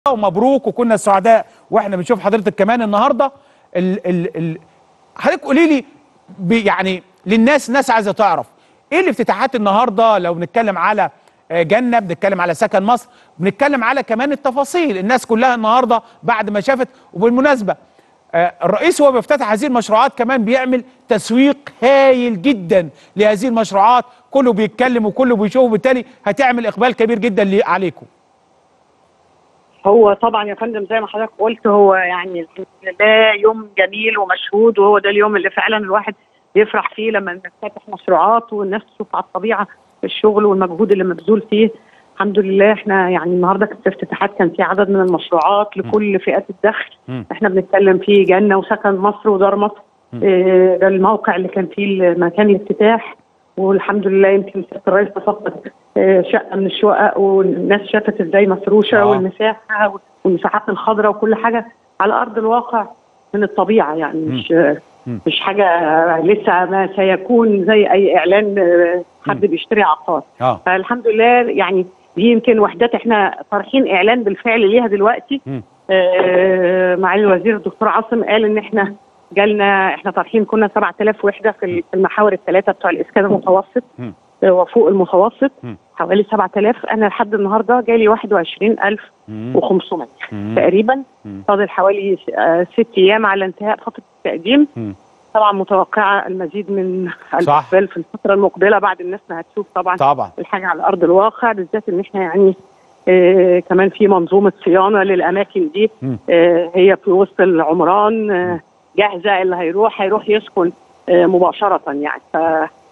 ومبروك وكنا سعداء واحنا بنشوف حضرتك كمان النهارده ال ال ال حضرتك قولي لي ب- يعني للناس ناس عايزه تعرف ايه الافتتاحات النهارده لو بنتكلم على آه، جنه بنتكلم على سكن مصر بنتكلم على كمان التفاصيل الناس كلها النهارده بعد ما شافت وبالمناسبه آه، الرئيس وهو بيفتتح هذه المشروعات كمان بيعمل تسويق هايل جدا لهذه المشروعات كله بيتكلم وكله بيشوف وبالتالي هتعمل اقبال كبير جدا لي- عليكم هو طبعا يا فندم زي ما حضرتك قلت هو يعني الحمد لله يوم جميل ومشهود وهو ده اليوم اللي فعلا الواحد يفرح فيه لما نفتتح مشروعات والناس تشوف على الطبيعه الشغل والمجهود اللي مبذول فيه الحمد لله احنا يعني النهارده كانت افتتاحات كان في عدد من المشروعات لكل فئات الدخل مم. احنا بنتكلم فيه جنه وسكن مصر ودار مصر اه ده الموقع اللي كان فيه مكان الافتتاح والحمد لله يمكن سياده الرئيس تفقد اه شقه من الشقق والناس شافت ازاي مفروشه آه. والمساحه والمساحات الخضراء وكل حاجه على ارض الواقع من الطبيعه يعني مش مم. مش حاجه لسه ما سيكون زي اي اعلان اه، حد بيشتري عقار اه فالحمد لله يعني دي يمكن وحدات احنا طارحين اعلان بالفعل ليها دلوقتي مم. آه، معالي الوزير الدكتور عاصم قال ان احنا جالنا احنا طارحين كنا 7000 وحده في ال- في المحاور الثلاثه بتوع الاسكان المتوسط مم. آه، وفوق المتوسط مم. حوالي 7000 انا لحد النهارده جالي 21500 مم. تقريبا مم. فاضل حوالي آه، ست ايام على انتهاء فتره التقديم مم. طبعا متوقعه المزيد من صح. الاقبال في الفتره المقبله بعد الناس ما هتشوف طبعا طبعا الحاجه على ارض الواقع بالذات ان احنا يعني آه كمان في منظومه صيانه للاماكن دي مم. آه هي في وسط العمران آه جاهزه اللي هيروح هيروح يسكن آه مباشره يعني ف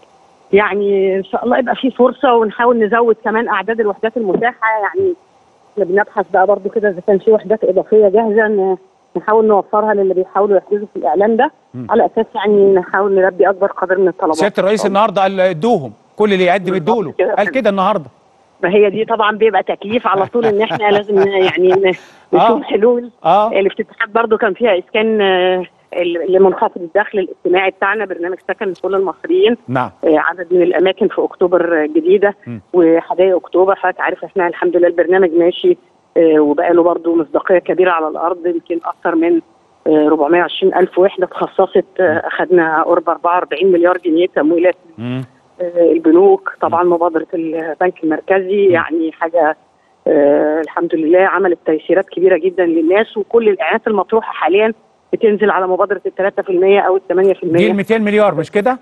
يعني ان شاء الله يبقى في فرصه ونحاول نزود كمان اعداد الوحدات المتاحه يعني احنا بنبحث بقى برضو كده اذا كان في وحدات اضافيه جاهزه ن- نحاول نوفرها للي بيحاولوا يحجزوا في الاعلان ده مم. على اساس يعني نحاول نلبي اكبر قدر من الطلبات سياده الرئيس النهارده قال ادوهم كل اللي يقدم بالظبط ادوله كده. قال كده النهارده ما هي دي طبعا بيبقى تكليف على طول ان احنا لازم ن- يعني ن- نشوف آه. حلول اه الافتتاحات برضو كان فيها اسكان آه، ال- لمنخفض الدخل الاجتماعي بتاعنا برنامج سكن لكل المصريين نعم آه، عدد من الاماكن في اكتوبر جديده م. وحدائق اكتوبر حضرتك عارف احنا الحمد لله البرنامج ماشي آه، وبقى له برضه مصداقيه كبيره على الارض يمكن اكثر من آه، 420 الف وحده اتخصصت آه، اخذنا قرب 44 مليار جنيه تمويلات مم. آه، البنوك طبعا مبادره البنك المركزي يعني حاجه آه الحمد لله عملت تيسيرات كبيره جدا للناس وكل الاعلانات المطروحه حاليا بتنزل على مبادره ال 3% او ال 8% دي ال 200 مليار مش كده؟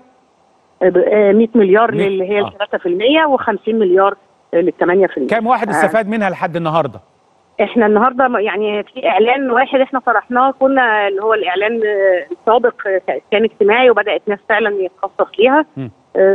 آه، 100 مليار مية- اللي هي آه. ال 3% و50 مليار لل 8% كام واحد آه. استفاد منها لحد النهارده؟ احنا النهارده م- يعني في اعلان واحد احنا طرحناه كنا اللي هو الاعلان آه، السابق آه، كان اجتماعي وبدات ناس فعلا يتخصص ليها م.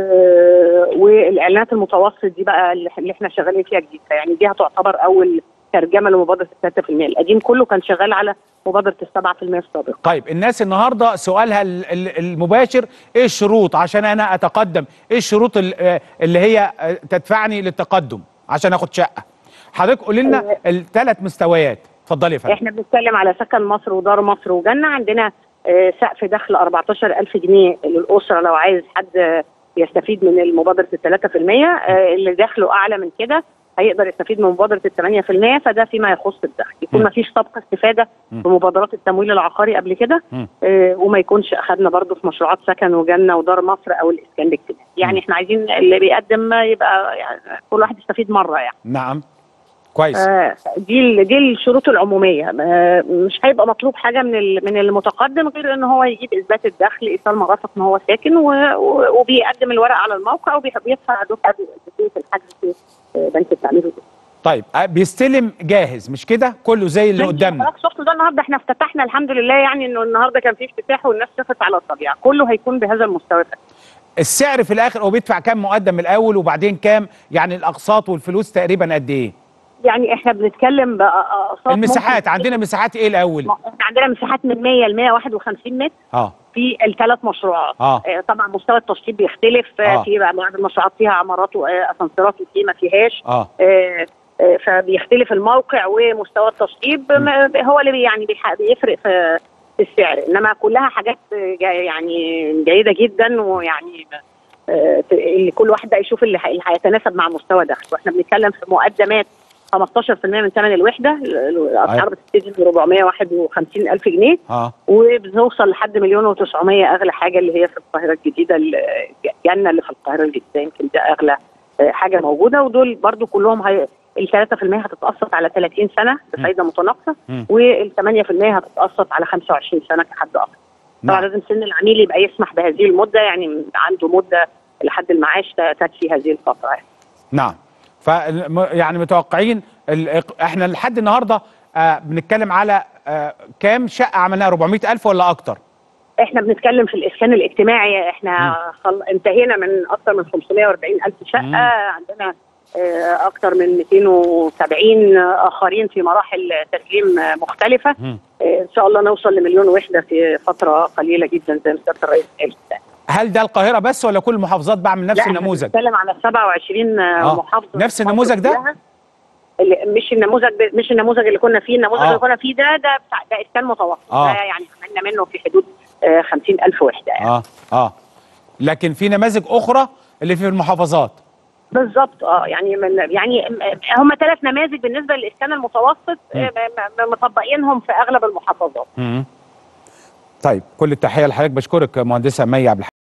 آه والاعلانات المتوسط دي بقى اللي اللي احنا شغالين فيها جديد يعني دي هتعتبر اول ترجمه لمبادره ال 3% القديم كله كان شغال على مبادره ال 7% السابقه طيب الناس النهارده سؤالها ال- ال- المباشر ايه الشروط عشان انا اتقدم؟ ايه الشروط ال- آه، اللي هي آه، تدفعني للتقدم عشان اخد شقه؟ حضرتك قولي لنا الثلاث مستويات اتفضلي يا فندم احنا بنتكلم على سكن مصر ودار مصر وجنه عندنا آه، سقف دخل 14000 جنيه للاسره لو عايز حد آه، يستفيد من المبادره ال 3% آه، اللي دخله اعلى من كده هيقدر يستفيد من مبادره ال 8% فده فيما يخص الدخل يكون م. ما فيش سابقه استفاده م. في مبادرات التمويل العقاري قبل كده م. آه، وما يكونش اخذنا برضه في مشروعات سكن وجنه ودار مصر او الاسكان الاجتماعي م. يعني احنا عايزين اللي بيقدم يبقى يعني كل واحد يستفيد مره يعني نعم كويس آه، دي ال- دي الشروط العموميه آه، مش هيبقى مطلوب حاجه من ال- من المتقدم غير ان هو يجيب اثبات الدخل ايصال مرافق ان هو ساكن و- و- وبيقدم الورق على الموقع وبيدفع دفعه في الحجز في آه، بنك التعمير والإسكان. طيب آه، بيستلم جاهز مش كده؟ كله زي اللي زي ما قدامنا حضرتك شفتوا ده النهارده احنا افتتحنا الحمد لله يعني انه النهارده كان في افتتاح والناس شافت على الطبيعه كله هيكون بهذا المستوى السعر في الاخر هو بيدفع كام مقدم الاول وبعدين كام يعني الاقساط والفلوس تقريبا قد ايه؟ يعني احنا بنتكلم باقساط المساحات ممكن- عندنا مساحات ايه الاول؟ احنا عندنا مساحات من 100 ل 151 متر اه في الثلاث مشروعات آه. آه، طبعا مستوى التشطيب بيختلف آه. آه. في بعض المشروعات فيها عمارات واسانسيرات وفي ما فيهاش اه آه، آه، فبيختلف الموقع ومستوى التشطيب ما- هو اللي بي- يعني بيح- بيفرق في في السعر انما كلها حاجات آه، جا- يعني جيده جدا ويعني آه، اللي كل واحد بقى يشوف اللي ح- اللي هيتناسب مع مستوى دخله واحنا بنتكلم في مقدمات 15% من ثمن الوحده الاسعار أيوة. بتبتدي من 451 الف جنيه اه وبنوصل لحد مليون و900 اغلى حاجه اللي هي في القاهره الجديده الجنه اللي في القاهره الجديده يمكن ده اغلى آه، حاجه موجوده ودول برضو كلهم هي ال 3% هتتقسط على 30 سنه بفايده متناقصه مم. وال 8% هتتقسط على 25 سنه كحد اقصى طبعا نعم لازم سن العميل يبقى يسمح بهذه المده يعني عنده مده لحد المعاش ت- تكفي هذه الفتره يعني. نعم ف يعني متوقعين ال... احنا لحد النهارده آه بنتكلم على آه كام شقه عملناها 400000 ولا اكتر احنا بنتكلم في الاسكان الاجتماعي احنا خل... انتهينا من اكثر من 540 الف شقه مم. عندنا آه، اكثر من 270 اخرين في مراحل تسليم آه، مختلفه مم. آه، ان شاء الله نوصل لمليون وحده في فتره قليله جدا زي ما سياده الرئيس قال هل ده القاهره بس ولا كل المحافظات بعمل نفس لا، احنا النموذج بنتكلم على 27 آه. آه. محافظه نفس في مصر النموذج ده؟ كلها. اللي مش النموذج مش النموذج اللي كنا فيه النموذج آه. اللي كنا فيه ده ده بتاع ده اسكان متوسط آه. ده يعني عملنا منه في حدود آه 50000 وحده يعني. اه اه لكن في نماذج اخرى اللي في المحافظات بالظبط اه يعني من يعني هم ثلاث نماذج بالنسبه للاسكان المتوسط مم. آه، م- م- مطبقينهم في اغلب المحافظات مم. طيب كل التحيه لحضرتك بشكرك مهندسه مي عبد الحميد